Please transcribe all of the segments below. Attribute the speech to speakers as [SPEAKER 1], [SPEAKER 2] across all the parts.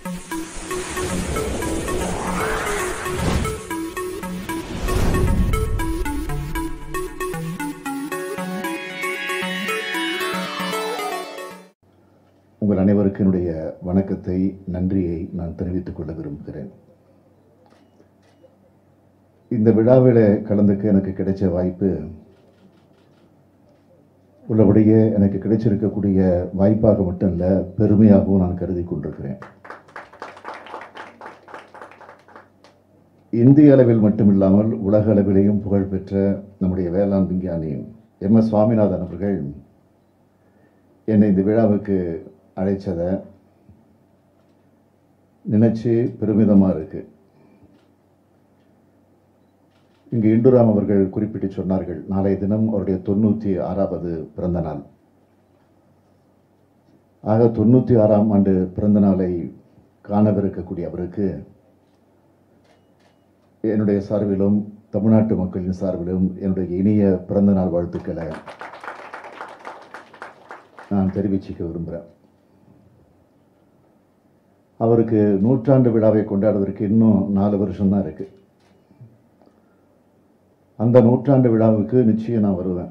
[SPEAKER 1] உங்கள் அனைவருக்கும் என்னுடைய வணக்கத்தை நன்றியை நான் தெரிவித்துக் கொள்ள விரும்புகிறேன் இந்த விழாவில் கலந்துக்க எனக்கு கிடைச்ச வாய்ப்பு உள்ளபடியே எனக்கு கிடைச்சிருக்கக்கூடிய வாய்ப்பாக மட்டும் இல்லை பெருமையாகவும் நான் கருதி கொண்டிருக்கிறேன் இந்திய அளவில் மட்டுமில்லாமல் உலக அளவிலேயும் புகழ்பெற்ற நம்முடைய வேளாண் விஞ்ஞானி எம் எஸ் சுவாமிநாதன் அவர்கள் என்னை இந்த விழாவுக்கு அழைச்சதை நினைச்சு பெருமிதமாக இருக்கு இங்கு இண்டுராம் அவர்கள் குறிப்பிட்டு சொன்னார்கள் நாளைய தினம் அவருடைய தொண்ணூற்றி ஆறாவது பிறந்த நாள் ஆக தொண்ணூற்றி ஆறாம் ஆண்டு பிறந்த நாளை காணவிருக்கக்கூடிய அவருக்கு என்னுடைய சார்பிலும் தமிழ்நாட்டு மக்களின் சார்பிலும் என்னுடைய இனிய பிறந்த நாள் வாழ்த்துக்களை நான் தெரிவிச்சுக்க விரும்புகிறேன் அவருக்கு நூற்றாண்டு விழாவை கொண்டாடுவதற்கு இன்னும் நாலு வருஷம்தான் இருக்கு அந்த நூற்றாண்டு விழாவுக்கு நிச்சயம் நான் வருவேன்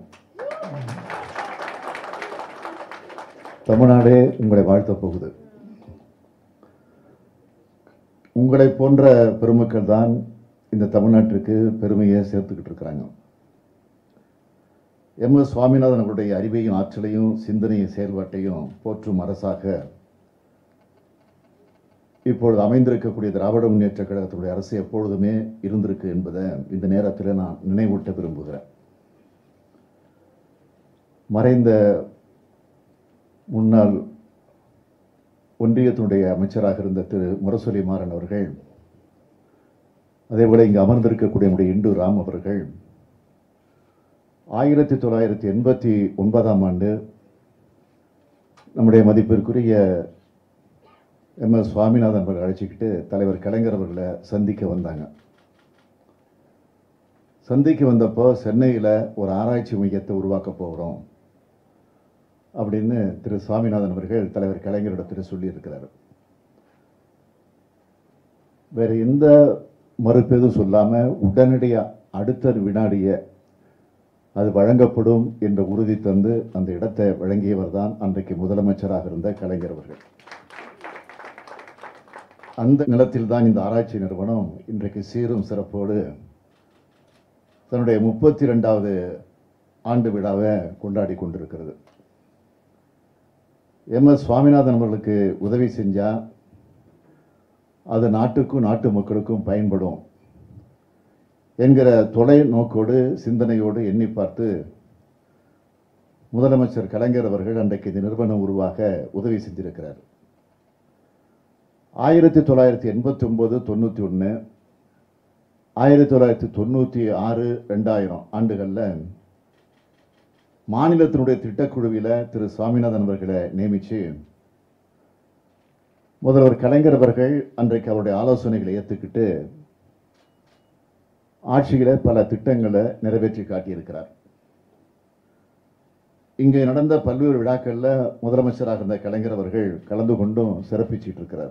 [SPEAKER 1] தமிழ்நாடே உங்களை வாழ்த்தப் போகுது உங்களை போன்ற பெருமக்கள் தான் இந்த தமிழ்நாட்டிற்கு பெருமையை சேர்த்துக்கிட்டு இருக்கிறாங்க எம் எஸ் சுவாமிநாதன் அவருடைய அறிவையும் ஆற்றலையும் சிந்தனையும் செயல்பாட்டையும் போற்றும் அரசாக இப்பொழுது அமைந்திருக்கக்கூடிய திராவிட முன்னேற்ற கழகத்தினுடைய அரசு எப்பொழுதுமே இருந்திருக்கு என்பதை இந்த நேரத்தில் நான் நினைவூட்ட விரும்புகிறேன் மறைந்த முன்னாள் ஒன்றியத்தினுடைய அமைச்சராக இருந்த திரு முரசொலி மாறன் அவர்கள் அதேபோல இங்கு அமர்ந்திருக்கக்கூடிய நம்முடைய இண்டு ராம் அவர்கள் ஆயிரத்தி தொள்ளாயிரத்தி எண்பத்தி ஒன்பதாம் ஆண்டு நம்முடைய மதிப்பிற்குரிய எம் எஸ் சுவாமிநாதன் அவர்கள் அழைச்சிக்கிட்டு தலைவர் கலைஞர் அவர்களை சந்திக்க வந்தாங்க சந்திக்க வந்தப்போ சென்னையில் ஒரு ஆராய்ச்சி மையத்தை உருவாக்க போகிறோம் அப்படின்னு திரு சுவாமிநாதன் அவர்கள் தலைவர் கலைஞரிடத்தில் சொல்லியிருக்கிறார் வேற எந்த மறுப்பெதும் சொல்லாமல் உடனடியாக அடுத்த வினாடிய அது வழங்கப்படும் என்ற உறுதி தந்து அந்த இடத்தை வழங்கியவர் தான் அன்றைக்கு முதலமைச்சராக இருந்த கலைஞர் அவர்கள் அந்த நிலத்தில் தான் இந்த ஆராய்ச்சி நிறுவனம் இன்றைக்கு சீரும் சிறப்போடு தன்னுடைய முப்பத்தி ரெண்டாவது ஆண்டு விழாவை கொண்டாடி கொண்டிருக்கிறது எம் எஸ் சுவாமிநாதன் அவர்களுக்கு உதவி செஞ்சா அது நாட்டுக்கும் நாட்டு மக்களுக்கும் பயன்படும் என்கிற தொலைநோக்கோடு சிந்தனையோடு எண்ணி பார்த்து முதலமைச்சர் கலைஞர் அவர்கள் அன்றைக்கு இந்த நிறுவனம் உருவாக உதவி செஞ்சிருக்கிறார் ஆயிரத்தி தொள்ளாயிரத்தி எண்பத்தி ஒன்பது தொண்ணூற்றி ஒன்று ஆயிரத்தி தொள்ளாயிரத்தி தொண்ணூற்றி ஆறு ரெண்டாயிரம் ஆண்டுகளில் மாநிலத்தினுடைய திட்டக்குழுவில் திரு சுவாமிநாதன் அவர்களை நியமித்து முதல்வர் கலைஞர் அவர்கள் அன்றைக்கு அவருடைய ஆலோசனைகளை ஏற்றுக்கிட்டு ஆட்சியில பல திட்டங்களை நிறைவேற்றி காட்டியிருக்கிறார் இங்கே நடந்த பல்வேறு விழாக்களில் முதலமைச்சராக இருந்த கலைஞர் அவர்கள் கலந்து கொண்டும் சிறப்பிச்சிட்டு இருக்கிறார்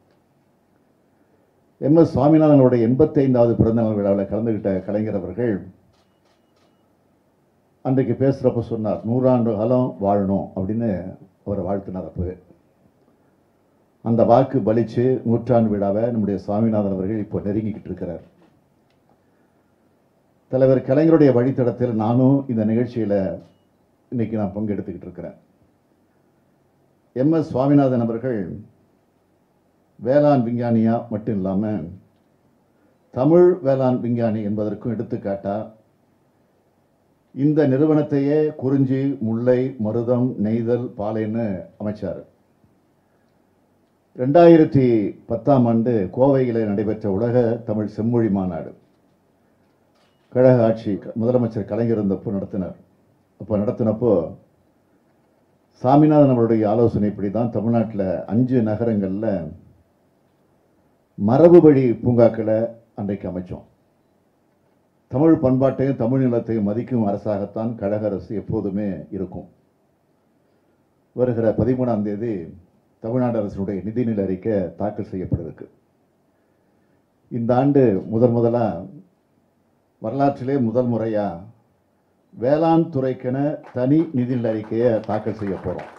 [SPEAKER 1] எம் எஸ் சுவாமிநாதனுடைய எண்பத்தைந்தாவது பிறந்தநாள் விழாவில் கலந்துகிட்ட கலைஞர் அவர்கள் அன்றைக்கு பேசுகிறப்ப சொன்னார் நூறாண்டு காலம் வாழணும் அப்படின்னு அவரை வாழ்த்தினார் அப்பவே அந்த வாக்கு பலிச்சு நூற்றாண்டு விழாவை நம்முடைய சுவாமிநாதன் அவர்கள் இப்போ நெருங்கிக்கிட்டு இருக்கிறார் தலைவர் கலைஞருடைய வழித்தடத்தில் நானும் இந்த நிகழ்ச்சியில் இன்னைக்கு நான் பங்கெடுத்துக்கிட்டு இருக்கிறேன் எம் எஸ் சுவாமிநாதன் அவர்கள் வேளாண் விஞ்ஞானியா மட்டும் இல்லாமல் தமிழ் வேளாண் விஞ்ஞானி என்பதற்கும் எடுத்துக்காட்டா இந்த நிறுவனத்தையே குறிஞ்சி முல்லை மருதம் நெய்தல் பாலைன்னு அமைச்சார் ரெண்டாயிரத்தி பத்தாம் ஆண்டு கோவையில் நடைபெற்ற உலக தமிழ் செம்மொழி மாநாடு கழக ஆட்சி முதலமைச்சர் கலைஞர் இருந்தப்போ நடத்தினார் அப்போ நடத்தினப்போ சாமிநாதன் அவருடைய ஆலோசனைப்படி தான் தமிழ்நாட்டில் அஞ்சு நகரங்களில் மரபு வழி பூங்காக்களை அன்றைக்கு அமைச்சோம் தமிழ் பண்பாட்டையும் தமிழ் நிலத்தையும் மதிக்கும் அரசாகத்தான் கழக அரசு எப்போதுமே இருக்கும் வருகிற பதிமூணாம் தேதி தமிழ்நாடு அரசினுடைய நிதிநிலை அறிக்கை தாக்கல் செய்யப்படுவதற்கு இந்த ஆண்டு முதன் முதலாக வரலாற்றிலே முதல் முறையாக வேளாண் துறைக்கென தனி நிதிநிலை அறிக்கையை தாக்கல் செய்ய போகிறோம்